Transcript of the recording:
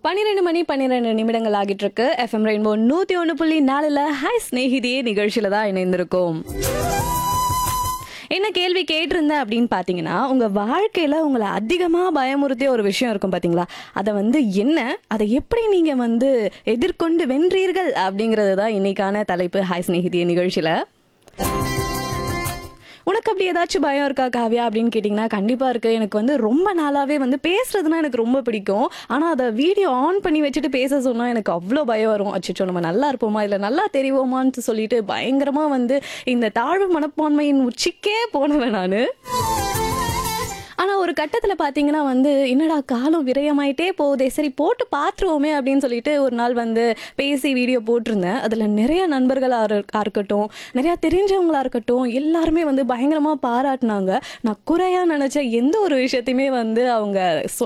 பன்னிரெண்டு மணி பன்னிரெண்டு நிமிடங்கள் ஆகிட்டு இருக்கு எஃப்எம் ரெயின்போ நூத்தி ஒன்று புள்ளி நாலுல ஹாய் ஸ்நேகிதியே நிகழ்ச்சியில தான் இணைந்திருக்கோம் என்ன கேள்வி கேட்டிருந்தேன் அப்படின்னு பார்த்தீங்கன்னா உங்க வாழ்க்கையில உங்களை அதிகமா பயமுறுத்திய ஒரு விஷயம் இருக்கும் பாத்தீங்களா அதை வந்து என்ன அதை எப்படி நீங்க வந்து எதிர்கொண்டு வென்றீர்கள் அப்படிங்கிறது தான் இன்னைக்கான தலைப்பு ஹாய் ஸ்நேகிதிய நிகழ்ச்சியில உனக்கு அப்படி ஏதாச்சும் பயம் இருக்கா காவியா அப்படின்னு கேட்டிங்கன்னா கண்டிப்பாக இருக்குது எனக்கு வந்து ரொம்ப நாளாகவே வந்து பேசுறதுனா எனக்கு ரொம்ப பிடிக்கும் ஆனால் அதை வீடியோ ஆன் பண்ணி வச்சுட்டு பேச சொன்னால் எனக்கு அவ்வளோ பயம் வரும் அச்சோ நம்ம நல்லா இருப்போமா இல்லை நல்லா தெரிவோமான்னு சொல்லிட்டு பயங்கரமாக வந்து இந்த தாழ்வு மனப்பான்மையின் உச்சிக்கே போனவன் நான் ஆனால் ஒரு கட்டத்தில் பார்த்தீங்கன்னா வந்து என்னடா காலம் விரயமாயிட்டே போகுதே சரி போட்டு பார்த்துருவோமே அப்படின்னு சொல்லிட்டு ஒரு நாள் வந்து பேசி வீடியோ போட்டிருந்தேன் அதில் நிறைய நண்பர்களாக இரு- இருக்கட்டும் நிறையா தெரிஞ்சவங்களா இருக்கட்டும் எல்லாருமே வந்து பயங்கரமாக பாராட்டினாங்க நான் குறையாக நினச்ச எந்த ஒரு விஷயத்தையுமே வந்து அவங்க சொ